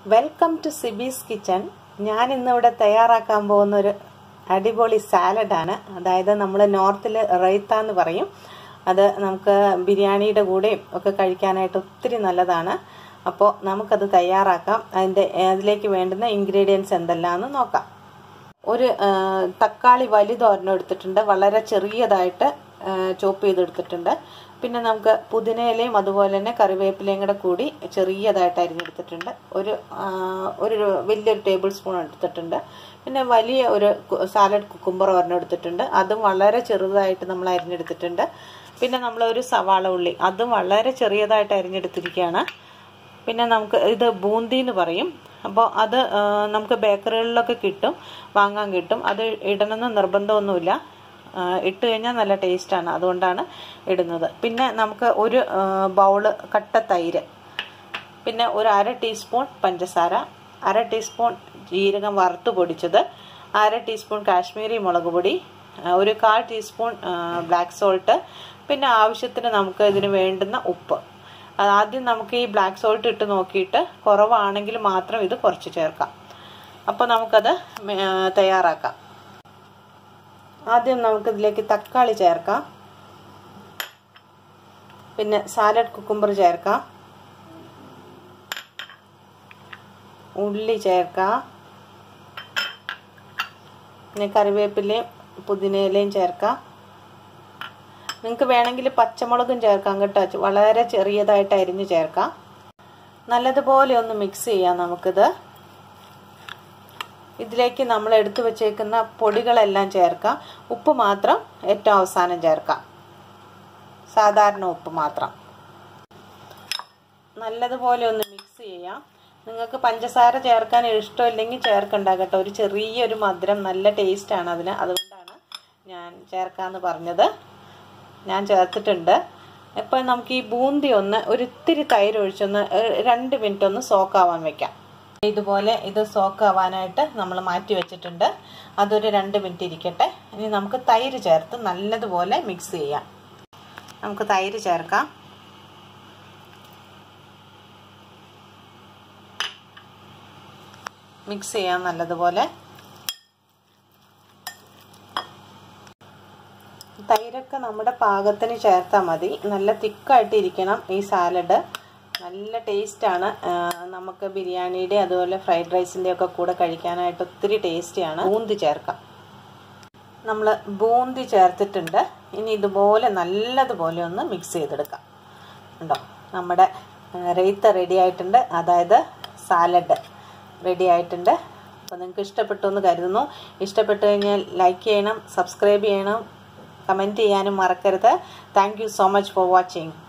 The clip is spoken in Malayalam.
വെൽക്കം ടു സിബീസ് കിച്ചൺ ഞാൻ ഇന്നിവിടെ തയ്യാറാക്കാൻ പോകുന്ന ഒരു അടിപൊളി സാലഡാണ് അതായത് നമ്മൾ നോർത്തിൽ റൈത്ത എന്ന് പറയും അത് നമുക്ക് ബിരിയാണിയുടെ കൂടെയും ഒക്കെ കഴിക്കാനായിട്ട് ഒത്തിരി നല്ലതാണ് അപ്പോൾ നമുക്കത് തയ്യാറാക്കാം അതിൻ്റെ അതിലേക്ക് വേണ്ടുന്ന ഇൻഗ്രീഡിയൻസ് എന്തെല്ലാമെന്ന് നോക്കാം ഒരു ആ, തക്കാളി വലുതൊരെണ്ണം എടുത്തിട്ടുണ്ട് വളരെ ചെറിയതായിട്ട് ചോപ്പ് ചെയ്തെടുത്തിട്ടുണ്ട് പിന്നെ നമുക്ക് പുതിനയിലയും അതുപോലെ തന്നെ കറിവേപ്പിലയും കൂടെ കൂടി ചെറിയതായിട്ട് അരിഞ്ഞെടുത്തിട്ടുണ്ട് ഒരു ആ, ഒരു വലിയൊരു ടേബിൾ സ്പൂൺ എടുത്തിട്ടുണ്ട് പിന്നെ വലിയ ഒരു സാലഡ് കുക്കുംബർ ഒരെണ്ണം എടുത്തിട്ടുണ്ട് അതും വളരെ ചെറുതായിട്ട് നമ്മൾ അരിഞ്ഞെടുത്തിട്ടുണ്ട് പിന്നെ നമ്മൾ ഒരു സവാള ഉള്ളി അതും വളരെ ചെറിയതായിട്ട് അരിഞ്ഞെടുത്തിരിക്കുകയാണ് പിന്നെ നമുക്ക് ഇത് ബൂന്തി എന്ന് പറയും അപ്പോൾ അത് ആ, നമുക്ക് ബേക്കറികളിലൊക്കെ കിട്ടും വാങ്ങാൻ കിട്ടും അത് ഇടണമെന്ന് നിർബന്ധമൊന്നുമില്ല ആ, ഇട്ട് കഴിഞ്ഞാൽ നല്ല ടേസ്റ്റാണ് അതുകൊണ്ടാണ് ഇടുന്നത് പിന്നെ നമുക്ക് ഒരു ആ, ബൗള് കട്ട തൈര് പിന്നെ ഒരു അര ടീസ്പൂൺ പഞ്ചസാര അര ടീസ്പൂൺ ജീരകം വറുത്ത് പൊടിച്ചത് അര ടീസ്പൂൺ കാശ്മീരി മുളക് പൊടി ആ, ഒരു കാൽ ടീസ്പൂൺ ബ്ലാക്ക് സോൾട്ട് പിന്നെ ആവശ്യത്തിന് നമുക്ക് ഇതിന് വേണ്ടുന്ന ഉപ്പ് അത് ആദ്യം നമുക്ക് ഈ ബ്ലാക്ക് സോൾട്ട് ഇട്ട് നോക്കിയിട്ട് കുറവാണെങ്കിൽ മാത്രം ഇത് കുറച്ച് ചേർക്കാം അപ്പോൾ നമുക്കത് മേ- ആ, തയ്യാറാക്കാം ആദ്യം നമുക്കിതിലേക്ക് തക്കാളി ചേർക്കാം പിന്നെ സാലഡ് കുക്കുംബർ ചേർക്കാം ഉള്ളി ചേർക്കാം പിന്നെ കറിവേപ്പിലയും പുതിനയിലയും ചേർക്കാം നിങ്ങൾക്ക് വേണമെങ്കിൽ പച്ചമുളകും ചേർക്കാം കേട്ടോ വളരെ ചെറിയതായിട്ട് അരിഞ്ഞ് ചേർക്കാം നല്ലതുപോലെ ഒന്ന് മിക്സ് ചെയ്യാം നമുക്കിത് ഇതിലേക്ക് നമ്മൾ എടുത്തു വച്ചേക്കുന്ന പൊടികളെല്ലാം ചേർക്കാം ഉപ്പ് മാത്രം ഏറ്റവും അവസാനം ചേർക്കാം സാധാരണ ഉപ്പ് മാത്രം നല്ലതുപോലെ ഒന്ന് മിക്സ് ചെയ്യാം നിങ്ങൾക്ക് പഞ്ചസാര ചേർക്കാൻ ഇഷ്ടമില്ലെങ്കിൽ ചേർക്കണ്ട കേട്ടോ ഒരു ചെറിയൊരു മധുരം നല്ല ടേസ്റ്റാണ് അതിന് അതുകൊണ്ടാണ് ഞാൻ ചേർക്കാമെന്ന് പറഞ്ഞത് ഞാൻ ചേർത്തിട്ടുണ്ട് ഇപ്പോൾ നമുക്ക് ഈ ബൂന്തി ഒന്ന് ഒരു ഇത്തിരി തൈര് ഒഴിച്ചൊന്ന് രണ്ട് മിനിറ്റ് ഒന്ന് സോക്കാവാൻ വെക്കാം ഇതുപോലെ ഇത് സോക്കാവാനായിട്ട് നമ്മൾ മാറ്റി വെച്ചിട്ടുണ്ട് അതൊരു രണ്ട് മിനിറ്റ് ഇരിക്കട്ടെ ഇനി നമുക്ക് തൈര് ചേർത്ത് നല്ലതുപോലെ മിക്സ് ചെയ്യാം നമുക്ക് തൈര് ചേർക്കാം മിക്സ് ചെയ്യാം നല്ലതുപോലെ തൈരൊക്കെ നമ്മുടെ പാകത്തിന് ചേർത്താൽ മതി നല്ല തിക്കായിട്ട് ഇരിക്കണം ഈ സാലഡ് നല്ല ടേസ്റ്റാണ് നമുക്ക് ബിരിയാണിയുടെ അതുപോലെ ഫ്രൈഡ് റൈസിൻ്റെ ഒക്കെ കൂടെ കഴിക്കാനായിട്ട് ഒത്തിരി ടേസ്റ്റിയാണ് ബൂന്തി ചേർക്കാം നമ്മൾ ബൂന്തി ചേർത്തിട്ടുണ്ട് ഇനി ഇതുപോലെ നല്ലതുപോലെ ഒന്ന് മിക്സ് ചെയ്തെടുക്കാം ഉണ്ടോ നമ്മുടെ റെയ്ത്ത റെഡി ആയിട്ടുണ്ട് അതായത് സാലഡ് റെഡി ആയിട്ടുണ്ട് അപ്പോൾ നിങ്ങൾക്ക് ഇഷ്ടപ്പെട്ടു എന്ന് കരുതുന്നു ഇഷ്ടപ്പെട്ടു കഴിഞ്ഞാൽ ലൈക്ക് ചെയ്യണം സബ്സ്ക്രൈബ് ചെയ്യണം കമൻറ്റ് ചെയ്യാനും മറക്കരുത് thank you so much for watching